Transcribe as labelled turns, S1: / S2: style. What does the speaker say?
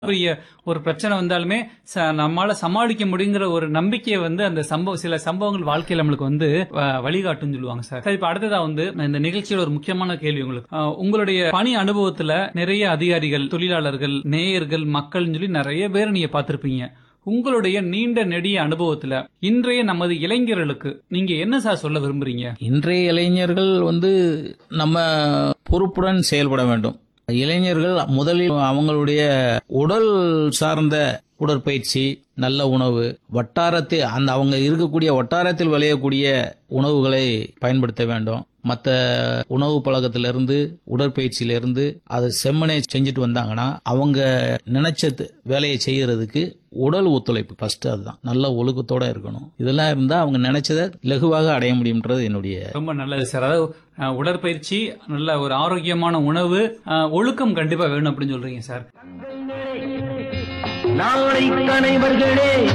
S1: பெரிய ஒரு பிரச்சனை வந்தாலுமே ச- நம்மால சமாளிக்க முடியுங்கிற ஒரு நம்பிக்கையை வந்து அந்த சம்பவம் சில சம்பவங்கள் வாழ்க்கையில நம்மளுக்கு வந்து வ- வழிகாட்டுன்னு சொல்லுவாங்க சார் சார் இப்ப அடுத்ததா வந்து இந்த நிகழ்ச்சியோட ஒரு முக்கியமான கேள்வி உங்களுக்கு அஹ், உங்களுடைய பணி அனுபவத்துல நிறைய அதிகாரிகள் தொழிலாளர்கள் நேயர்கள் மக்கள்னு சொல்லி நிறைய பேர் நீங்க பார்த்திருப்பீங்க உங்களுடைய நீண்ட நெடிய அனுபவத்துல இன்றைய நமது இளைஞர்களுக்கு நீங்க என்ன சார் சொல்ல விரும்புறீங்க
S2: இன்றைய இளைஞர்கள் வந்து நம்ம பொறுப்புடன் செயல்பட வேண்டும் இளைஞர்கள் முதலில் அவங்களுடைய உடல் சார்ந்த உடற்பயிற்சி நல்ல உணவு வட்டாரத்தில் அந்த அவங்க இருக்கக்கூடிய வட்டாரத்தில் விளையக்கூடிய உணவுகளை பயன்படுத்த வேண்டும் மற்ற உணவு பழக்கத்திலிருந்து உடற்பயிற்சியிலிருந்து அதை செம்மனே செஞ்சுட்டு வந்தாங்கன்னா அவங்க நினைச்ச த- வேலையை செய்யறதுக்கு உடல் ஒத்துழைப்பு ஃபர்ஸ்ட் அதுதான் நல்ல ஒழுக்கத்தோட இருக்கணும் இதெல்லாம் இருந்தா அவங்க நினைச்சதை லகுவாக அடைய முடியும்ன்றது என்னுடைய
S1: ரொம்ப நல்லது சார் அதாவது அஹ், உடற்பயிற்சி நல்ல ஒரு ஆரோக்கியமான உணவு அஹ், ஒழுக்கம் கண்டிப்பா வேணும் அப்படின்னு சொல்றீங்க சார்
S3: நாளை தலைவர்களே